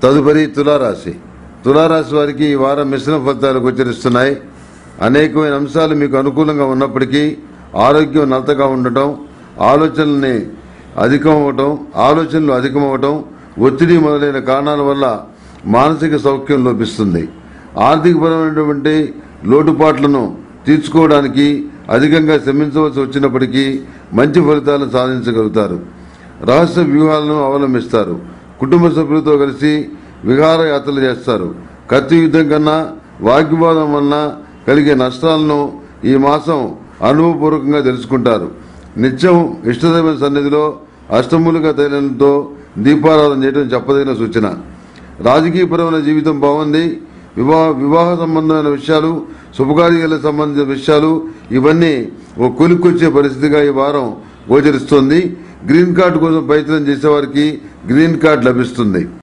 తదుపరి తులారాశి తులారాశి వారికి ఈ వారం మిశ్రమ ఫలితాలు గోచరిస్తున్నాయి అనేకమైన అంశాలు మీకు అనుకూలంగా ఉన్నప్పటికీ ఆరోగ్యం నలతగా ఉండటం ఆలోచనల్ని అధికమవటం ఆలోచనలు అధికమవటం ఒత్తిడి మొదలైన కారణాల వల్ల మానసిక సౌఖ్యం లోపిస్తుంది ఆర్థికపరమైనటువంటి లోటుపాట్లను తీర్చుకోవడానికి అధికంగా శ్రమించవలసి వచ్చినప్పటికీ మంచి ఫలితాలను సాధించగలుగుతారు రహస్య వ్యూహాలను అవలంబిస్తారు కుటుంబ సభ్యులతో కలిసి విహారయాత్రలు చేస్తారు కత్తి యుద్ధం కన్నా వాగ్వివాదం వలన కలిగే నష్టాలను ఈ మాసం అనుభవపూర్వకంగా తెలుసుకుంటారు నిత్యం ఇష్టదైవ సన్నిధిలో అష్టములుగా తైలంతో దీపారాధన చేయడం చెప్పదగిన సూచన రాజకీయపరమైన జీవితం బాగుంది వివాహ వివాహ సంబంధమైన విషయాలు శుభకార్యాలకు సంబంధించిన విషయాలు ఇవన్నీ ఓ కొలిక్కొచ్చే పరిస్థితిగా ఈ వారం గోచరిస్తోంది గ్రీన్ కార్డు కోసం ప్రయత్నం చేసేవారికి గ్రీన్ కార్డు లభిస్తుంది